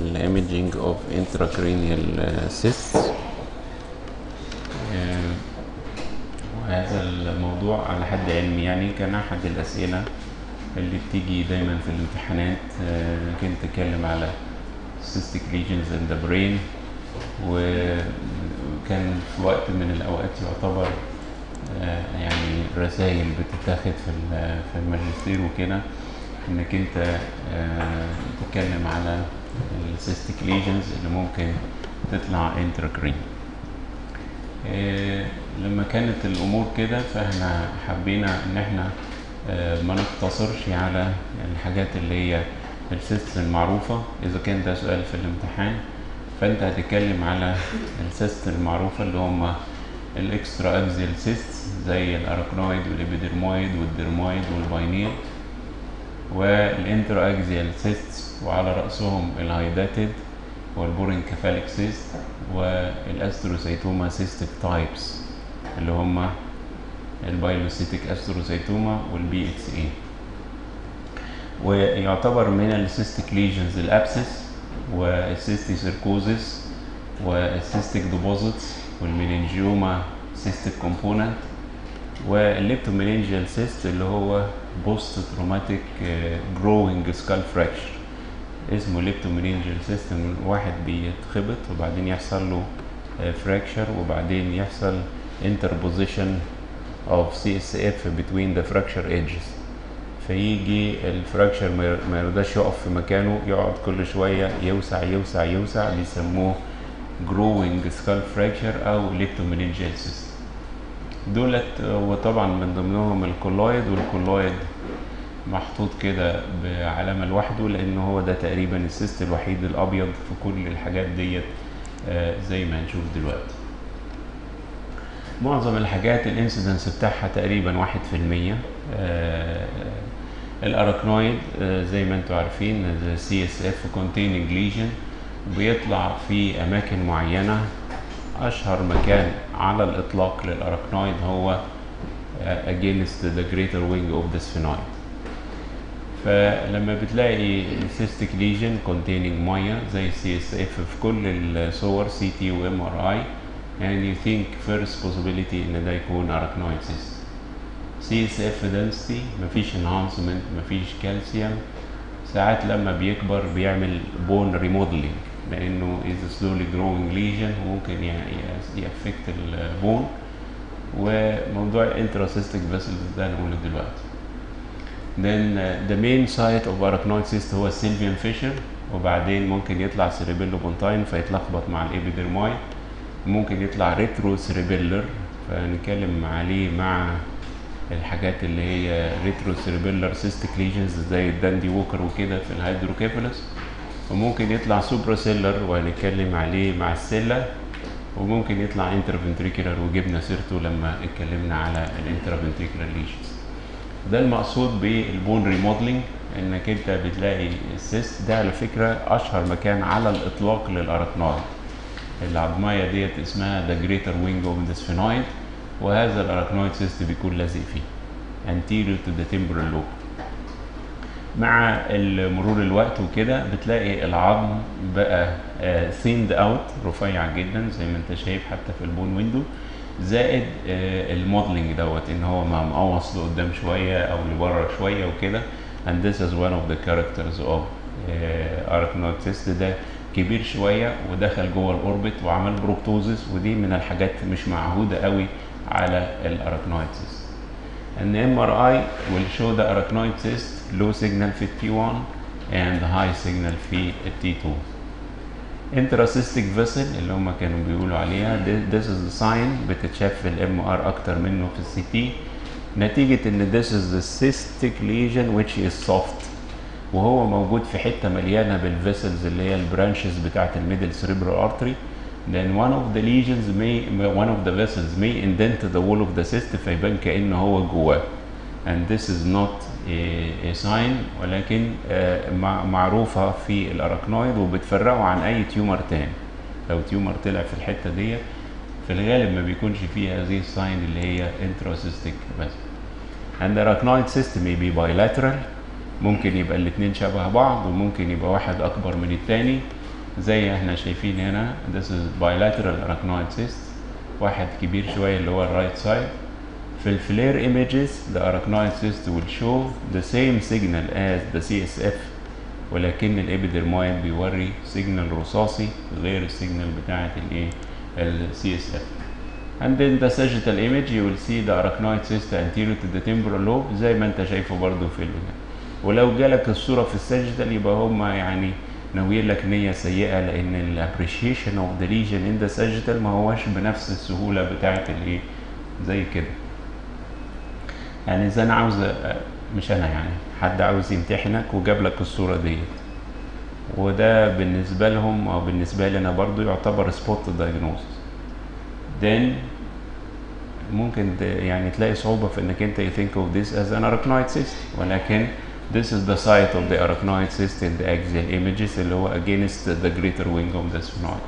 imaging of intracranial cysts آه، وهذا الموضوع على حد علمي يعني كان أحد الأسئلة اللي بتيجي دايما في الامتحانات آه، كنت أتكلم على cystic lesions in the brain وكان في وقت من الأوقات يعتبر آه، يعني رسائل بتتاخد في ال- في الماجستير وكده انك انت آه، تتكلم على السيستيك ليجنز اللي ممكن تطلع انتراكرين لما كانت الامور كده فاحنا حبينا ان احنا آه، ما نقتصرش على الحاجات اللي هي السيستس المعروفة اذا كان ده سؤال في الامتحان فانت هتتكلم على السيست المعروفة اللي هم الاكسترا اكزيال سيست زي الاراكنويد والابيدرمويد والدرمويد والباينيل والانترا اكزيال سيست وعلى راسهم الهايداتد والبورينكافاليك سيست والاستروسيتوما سيستيك تايبس اللي هم البايلوسيتيك استروسيتوما والبي اتس اي ويعتبر من السيستيك ليجنز الابسس والسيستي سيركوزيس والسيستيك ديبوزيتس والميلينجيوما سيستيك كومبوننت والليبتوميلينجيال سيست اللي هو بوست تروماتيك جروينج سكال فراكشر اسمه ليبتوميلينجيال سيست إن واحد بيتخبط وبعدين يحصل له فراكشر وبعدين يحصل interposition of CSF between the fracture edges فيجي الفراكشر ما ير- ما يرضاش يقف في مكانه يقعد كل شويه يوسع يوسع يوسع بيسموه growing skull fracture او leptomeningeal cyst دولت وطبعا من ضمنهم الكولويد والكولويد محطوط كده بعلامة لوحده لأن هو ده تقريبا السيست الوحيد الأبيض في كل الحاجات ديت آه، زي ما هنشوف دلوقتي معظم الحاجات الانسيدنس بتاعها تقريبا واحد في المية الأراكنويد آه، زي ما انتم عارفين سي اس اف containing lesion بيطلع في أماكن معينة أشهر مكان على الإطلاق للأراكنويد هو آه، against the greater wing of the sphenoid فلما بتلاقي cystic lesion containing ميه زي سي اس اف في كل الصور سي تي وام ار اي يعني you think first possibility ان ده يكون arachnoid cyst سي اس اف density مفيش enhancement مفيش كالسيوم ساعات لما بيكبر بيعمل بون ريموديلنج لانه is slowly growing lesion وممكن يأفكت البون وموضوع intracystic vessels ده نقوله دلوقتي then uh, the main site of arachnoid cyst هو السيلفيان فيشر وبعدين ممكن يطلع سيريبيلو بونتاين فيتلخبط مع الابيدرماي ممكن يطلع ريترو سيريبيلر فنتكلم عليه مع الحاجات اللي هي ريترو سيريبيلر سيستيك ليجنز زي الداندي ووكر وكده في الهيدروكيفالس وممكن يطلع سوبرا سيلر وهنتكلم عليه مع السيلا وممكن يطلع انترفنتريكولار وجبنا سيرته لما اتكلمنا على الانترفنتريكولار ليجنز ده المقصود بالبون ريموديلنج انك انت بتلاقي السيست ده على فكره اشهر مكان على الاطلاق للاراكنويد العظمايه ديت اسمها ذا جريتر وينج اوف ذا سفينويد وهذا الاراكنويد سيست بيكون لازق فيه anterior to the temporal lobe مع مرور الوقت وكده بتلاقي العظم بقى ثيند اوت رفيع جدا زي ما انت شايف حتى في البون ويندو زائد آه، الموديلنج دوت ان هو ما مقوص لقدام شويه او لبره شويه وكده and this is one of the characters of uh, arachnoid cyst ده كبير شويه ودخل جوه الاوربت وعمل بروكتوزس ودي من الحاجات مش معهوده قوي على الاراكنويد cyst ان ام ار اي will show the arachnoid cyst low signal في التي 1 and high signal في التي 2 intracystic vessel اللي هم كانوا بيقولوا عليها thi- this is the sign بتتشاف في الام ار اكتر منه في السي تي نتيجة ان this is the cystic lesion which is soft وهو موجود في حتة مليانة بالفيسلز اللي هي البرانشز بتاعت الميدل cerebral artery then one of the lesions may one of the vessels may indent the wall of the cyst فيبان كأنه هو جواه and this is not a, a sign ولكن آه، مع- معروفة في الأراكنويد وبتفرقه عن أي تيومر تاني لو تيومر طلع في الحتة دي في الغالب ما بيكونش فيه هذه الساين اللي هي intracystic بس and the arachnoid cyst may be bilateral ممكن يبقى الاتنين شبه بعض وممكن يبقى واحد أكبر من التاني زي احنا شايفين هنا this is bilateral arachnoid cyst واحد كبير شوية اللي هو الرايت سايد في الفلير images the arachnoid cyst will show the same signal as the CSF ولكن الابيدرمويد بيوري سيجنال رصاصي غير السيجنال بتاعة الايه ال CSF and then the sagittal image you will see the arachnoid cyst anterior to the temporal lobe زي ما انت شايفه برضو في البناء ولو جالك الصورة في الساجيتال يبقى هما يعني ناويين لك نية سيئة لأن ال appreciation of the lesion in the sagittal ما هوش بنفس السهولة بتاعة الايه زي كده يعني إذا أنا عاوز مش أنا يعني حد عاوز يمتحنك وجاب لك الصورة ديت وده بالنسبة لهم أو بالنسبة لي أنا برضو يعتبر سبوت diagnosis then ممكن يعني تلاقي صعوبة في إنك أنت you think of this as an arachnoid cyst ولكن this is the site of the arachnoid cyst in the axial images اللي هو against the greater wing of the sphenoid.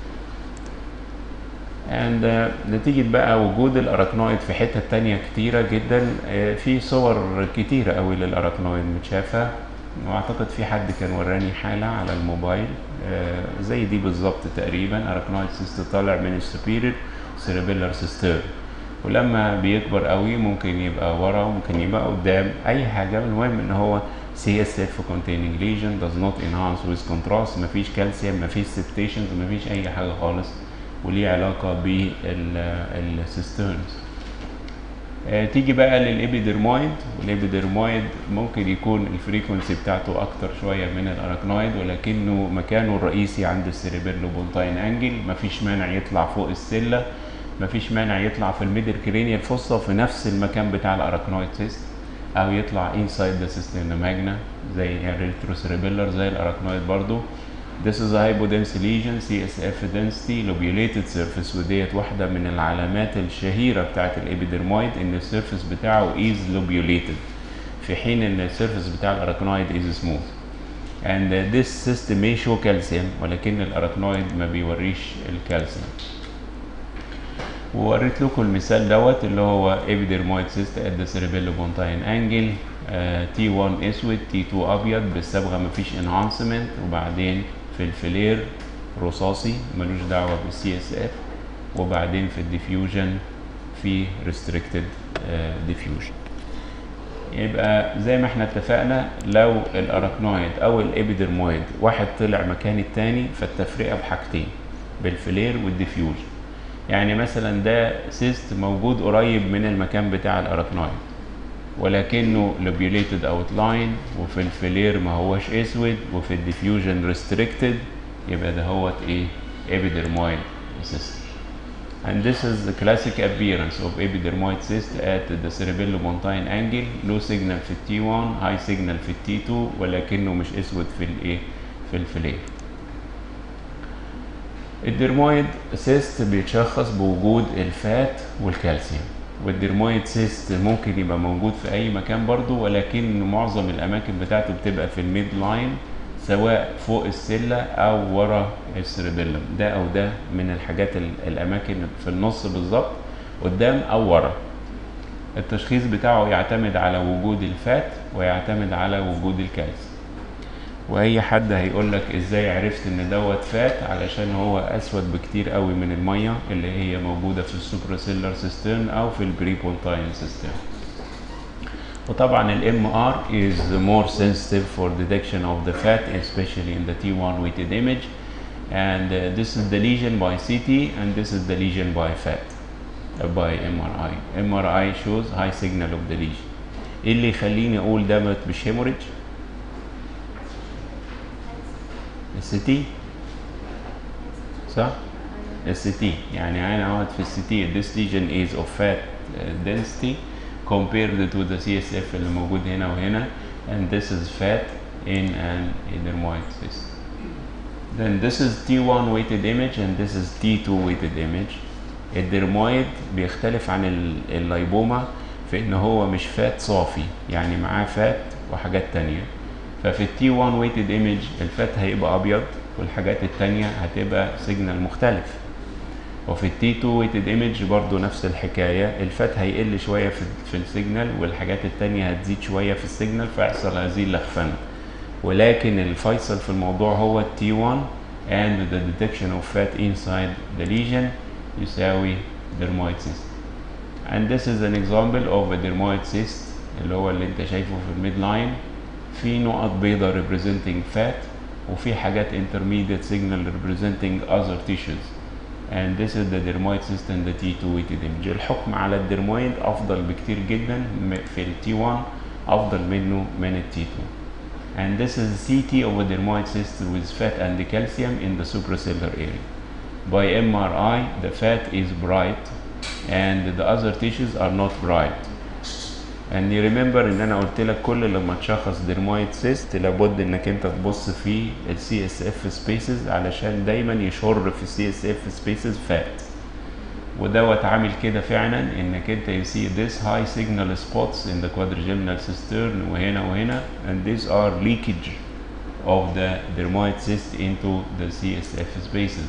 and uh, نتيجة بقى وجود الأراكنويد في حتة تانية كتيرة جدا uh, في صور كتيرة قوي للأراكنويد متشافة واعتقد في حد كان وراني حالة على الموبايل uh, زي دي بالظبط تقريبا أراكنويد سيست طالع من السوبيريور سيربيلر سيستير ولما بيكبر قوي ممكن يبقى ورا وممكن يبقى قدام اي حاجه المهم ان هو CSF containing lesion does not enhance with contrast مفيش كالسيوم مفيش septations مفيش اي حاجه خالص وليه علاقه بالسيسترنز آه تيجي بقى للابيدرمويد والابيدرمويد ممكن يكون الفريكونسي بتاعته اكتر شويه من الاراكنويد ولكنه مكانه الرئيسي عند السيريبيلو بونتاين انجل مفيش مانع يطلع فوق السله مفيش مانع يطلع في الميدل كرينيال فوسا في نفس المكان بتاع الاراكنويد سيست او يطلع انسايد ذا سيستم ماجنا زي الريتروسيربيلر زي الاراكنويد برضو This is a hypodense lesion CSF density lobulated surface وديت واحدة من العلامات الشهيرة بتاعت الابيدرمويد ان السيرفيس بتاعه is lobulated في حين ان السيرفيس بتاع الاراكنويد is smooth and uh, this system may show calcium ولكن الاراكنويد ما بيوريش الكالسيوم ووريت لكم المثال دوت اللي هو epidermoid cyst at the cerebellopontine angle تي 1 اسود تي 2 ابيض بالصبغه مفيش enhancement وبعدين في الفلير رصاصي ملوش دعوه بالسي اس اف وبعدين في الديفيوجن في restricted diffusion يبقى زي ما احنا اتفقنا لو الاراكنويد او الابيدرمويد واحد طلع مكان التاني فالتفرقه بحاجتين بالفلير والديفيوجن يعني مثلا ده سيست موجود قريب من المكان بتاع الاراكنويد ولكنه لوبيوليتد اوتلاين وفي الفلير ما هوش اسود وفي الديفيوجن ريستريكتد يبقى ده هوت ايه epidermoid cyst and this is the classic appearance of epidermoid cyst at the cerebellopontine angle low signal في التي 1 high signal في التي 2 ولكنه مش اسود في الايه في الفلير الدرمويد سيست بيتشخص بوجود الفات والكالسيوم والدرمويد سيست ممكن يبقى موجود في اي مكان برضو ولكن معظم الاماكن بتاعته بتبقى في الميد لاين سواء فوق السله او ورا السيربيلم ده او ده من الحاجات الاماكن في النص بالظبط قدام او ورا التشخيص بتاعه يعتمد على وجود الفات ويعتمد على وجود الكالسيوم واي حد هيقول لك ازاي عرفت ان دوت فات علشان هو اسود بكتير قوي من الميه اللي هي موجوده في السوبراسيلر سيستم او في البريبونتاين سيستم وطبعا الام ار is more sensitive for detection of the fat especially in the T1 weighted image and uh, this is the lesion by CT and this is the lesion by fat uh, by MRI MRI shows high signal of the lesion ايه اللي يخليني اقول ده مش هيموريدج السي تي صح السي تي يعني انا اقعد في السي تي this lesion is of fat uh, density compared to the CSF اللي موجود هنا وهنا and this is fat in an epidermoid cyst then this is T1 weighted image and this is T2 weighted image الدرمويد بيختلف عن اللايبوما في ان هو مش فات صافي يعني معاه فات وحاجات تانية ففي التي 1 ويتد ايمج الفات هيبقى ابيض والحاجات التانية هتبقى سيجنال مختلف وفي التي 2 ويتد ايمج برضو نفس الحكاية الفات هيقل شوية في, في السيجنال والحاجات التانية هتزيد شوية في السيجنال فيحصل هذه اللخفنة ولكن الفيصل في الموضوع هو التي 1 and the detection of fat inside the lesion يساوي dermoid cyst and this is an example of a dermoid cyst اللي هو اللي انت شايفه في الميد لاين في نقط بيضاء representing fat وفي حاجات intermediate signal representing other tissues and this is the dermoid cyst and the T2 weighted image الحكم على الدرمويد افضل بكتير جدا م- في ال T1 افضل منه من ال T2 and this is CT of a dermoid cyst with fat and calcium in the suprasellar area by MRI the fat is bright and the other tissues are not bright and you remember ان انا قلت لك كل لما تشخص درمويد سيست لابد انك انت تبص في السي اس اف سبيسز علشان دايما يشر في السي اس اف سبيسز فات ودوت عامل كده فعلا انك انت you see this high signal spots in the quadrigeminal cistern وهنا وهنا and these are leakage of the dermoid cyst into the CSF spaces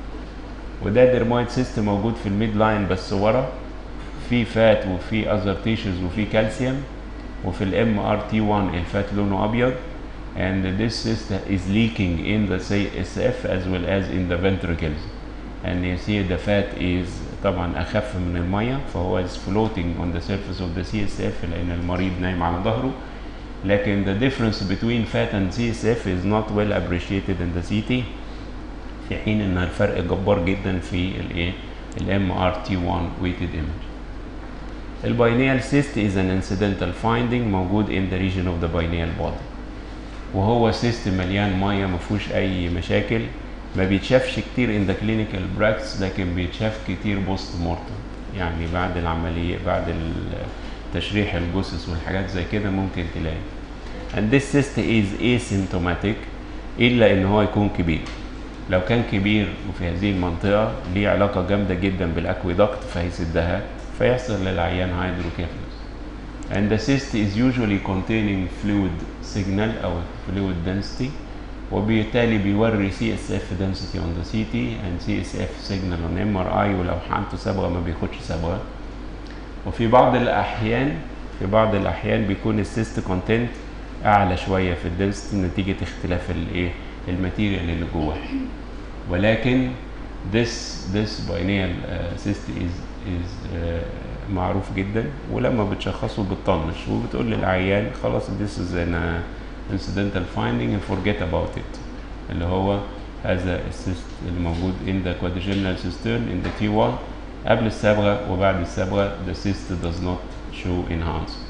وده dermoid cyst موجود في الميد لاين بس ورا في فات وفي اذر تيشوز وفي كالسيوم وفي الام ار تي 1 الفات لونه ابيض and this cyst is leaking in the CSF as well as in the ventricles and you see the fat is طبعا اخف من الميه فهو is floating on the surface of the CSF لان المريض نايم على ظهره لكن the difference between fat and CSF is not well appreciated in the CT في حين ان الفرق جبار جدا في الايه الام ار تي 1 weighted image الباينيال cyst is an incidental finding موجود in the region of the pineal body وهو cyst مليان ميه ما فيهوش اي مشاكل ما بيتشافش كتير in the clinical practice لكن بيتشاف كتير بوست مورتم يعني بعد العملية بعد ال- تشريح الجثث والحاجات زي كده ممكن تلاقي and this cyst is asymptomatic الا ان هو يكون كبير لو كان كبير وفي هذه المنطقة ليه علاقة جامدة جدا بالاكويدكت فهيسدها فيحصل للعيان هيدروكيفالوس and the cyst is usually containing fluid signal او fluid density وبالتالي بيوري CSF density on the CT and CSF signal on MRI ولو حالته صبغة ما بياخدش صبغة وفي بعض الأحيان في بعض الأحيان بيكون السيست كونتنت أعلى شوية في الدنسيتي نتيجة اختلاف الإيه الماتيريال اللي جواه ولكن this this pineal uh, cyst is is uh, معروف جدا ولما بتشخصه بتطنش وبتقول للعيان خلاص this is an uh, incidental finding and forget about it اللي هو هذا السيست اللي موجود in the quadrigeminal cistern in the T1 قبل الصبغة وبعد الصبغة the cyst does not show enhancement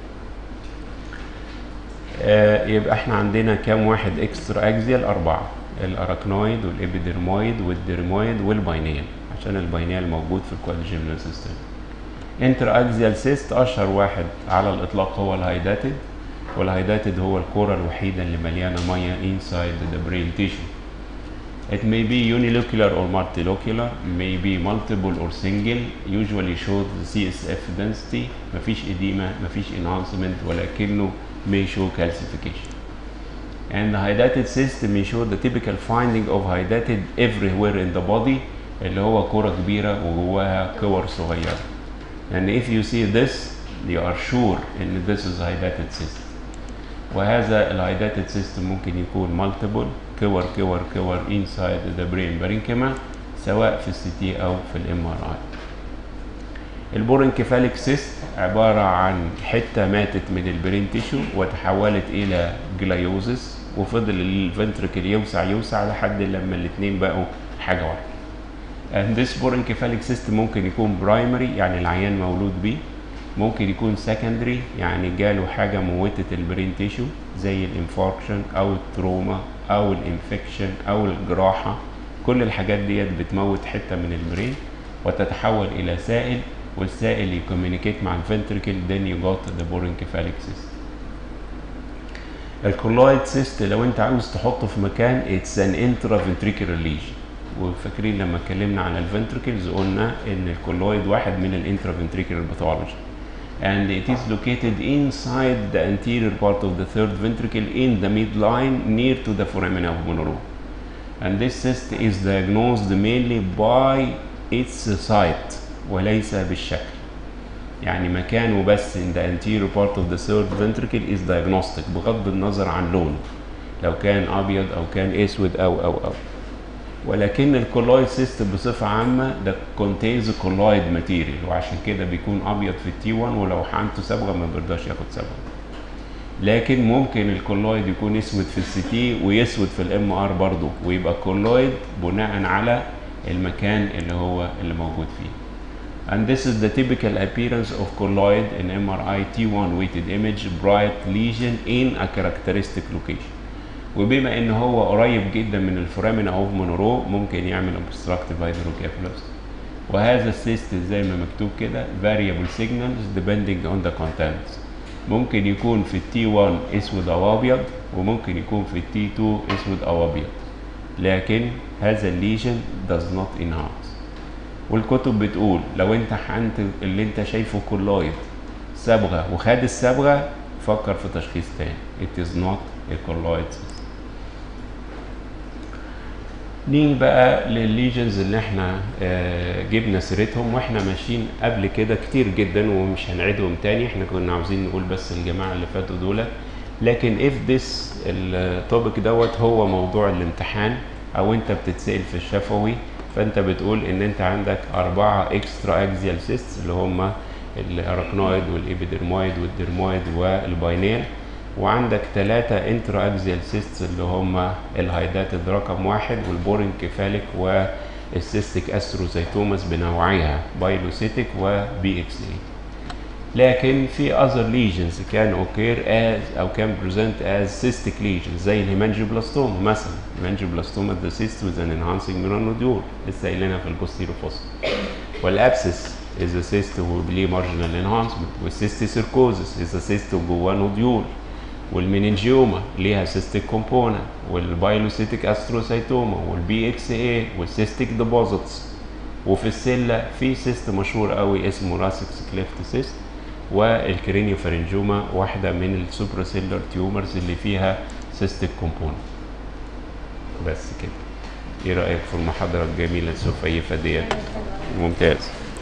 آه، يبقى احنا عندنا كام واحد اكسترا اكزيال اربعه الاراكنويد والابيدرمويد والديرمويد والباينيال عشان الباينيال موجود في الكوادرجيمنال سيستم انتر اكزيال سيست اشهر واحد على الاطلاق هو الهايداتد والهايداتد هو الكوره الوحيده اللي مليانه ميه inside the brain tissue It may be unilocular or multilocular, may be multiple or single, usually shows the CSF density, مفيش edema, مفيش enhancement ولكنه may show calcification. And the hydatid cyst may show the typical finding of hydatid everywhere in the body اللي هو كرة كبيرة وجواها كور صغيرة. And if you see this, you are sure ان this is hydatid cyst. وهذا الهايداتد سيستم ممكن يكون مالتيبل كور كور كور inside the brain parenchyma سواء في السي تي او في الام ار اي البورنكيفاليك سيست عبارة عن حتة ماتت من البرين تيشو وتحولت إلى جلايوزس وفضل الفنتركل يوسع يوسع لحد لما الاتنين بقوا حاجة واحدة. And this bronchocephalic cyst ممكن يكون برايمري يعني العيان مولود بيه ممكن يكون سكندري يعني جاله حاجة موتت البرين تيشو زي الانفاركشن أو التروما أو الانفكشن أو الجراحة كل الحاجات ديت بتموت حتة من البرين وتتحول إلى سائل والسائل يكومينيكيت مع الفنتركل then you got the bronchocephalic cyst الكولويد سيست لو انت عاوز تحطه في مكان اتس ان انترا فنتريكولار ليجن وفاكرين لما اتكلمنا على الفنتركلز قلنا ان الكولويد واحد من الانترا فنتريكولار باثولوجي and it is located inside the anterior part of the third ventricle in the midline near to the foramina of Monroe. And this cyst is diagnosed mainly by its site وليس بالشكل. يعني مكانه بس in the anterior part of the third ventricle is diagnostic بغض النظر عن لونه. لو كان ابيض او كان اسود او او او. ولكن الكولويد سيست بصفه عامه ده كونتينز كولويد ماتيريال وعشان كده بيكون ابيض في التي 1 ولو حقنته صبغه ما بيرضاش ياخد صبغه لكن ممكن الكولويد يكون اسود في السي تي ويسود في الام ار برضه ويبقى كولويد بناء على المكان اللي هو اللي موجود فيه and this is the typical appearance of colloid in MRI T1 weighted image bright lesion in a characteristic location وبما ان هو قريب جدا من الفورامينا اوف مونرو ممكن يعمل obstructive hydrocephalus وهذا السيست زي ما مكتوب كده variable signals depending on the contents ممكن يكون في التي 1 اسود او ابيض وممكن يكون في التي 2 اسود او ابيض لكن هذا الليجن does not enhance والكتب بتقول لو انت حنت اللي انت شايفه كولويد صبغه وخد الصبغه فكر في تشخيص تاني it is not a colloid cyst. نيجي بقى للليجنز اللي احنا آه، جبنا سيرتهم واحنا ماشيين قبل كده كتير جدا ومش هنعيدهم تاني احنا كنا عاوزين نقول بس الجماعه اللي فاتوا دول لكن if this التوبيك دوت هو موضوع الامتحان او انت بتتسال في الشفوي فانت بتقول ان انت عندك اربعه اكسترا اكزيال سيست اللي هم الاراكنويد والابيدرمويد والدرمويد والباينيل وعندك ثلاثة انترا اكزيال سيستس اللي هم الهايداتد رقم واحد والبورين كيفاليك والسيستيك استروزيتوماس بنوعيها بايلوسيتيك وبي اكس اي لكن في other lesions can occur as او can present as cystic lesions زي الهيمانجيوبلاستوما مثلا الهيمانجيوبلاستوما the cyst with an enhancing neural nodule لسه قايلينها في البوستيرو فوسل والابسس is a cyst وبليه marginal enhancement والسيستي سيركوزس is a cyst وجواه نوديول والمينينجيوما ليها سيستيك كومبوننت والبايلوسيتيك استروسايتوما والبي اكس اي والسيستيك ديبوزيتس وفي السله في سيست مشهور قوي اسمه راسكس كليفت سيست والكرينيو فارنجوما واحده من السوبراسيلر تيومرز اللي فيها سيستيك كومبوننت بس كده ايه رايك في المحاضره الجميله السفيفه ديت ممتاز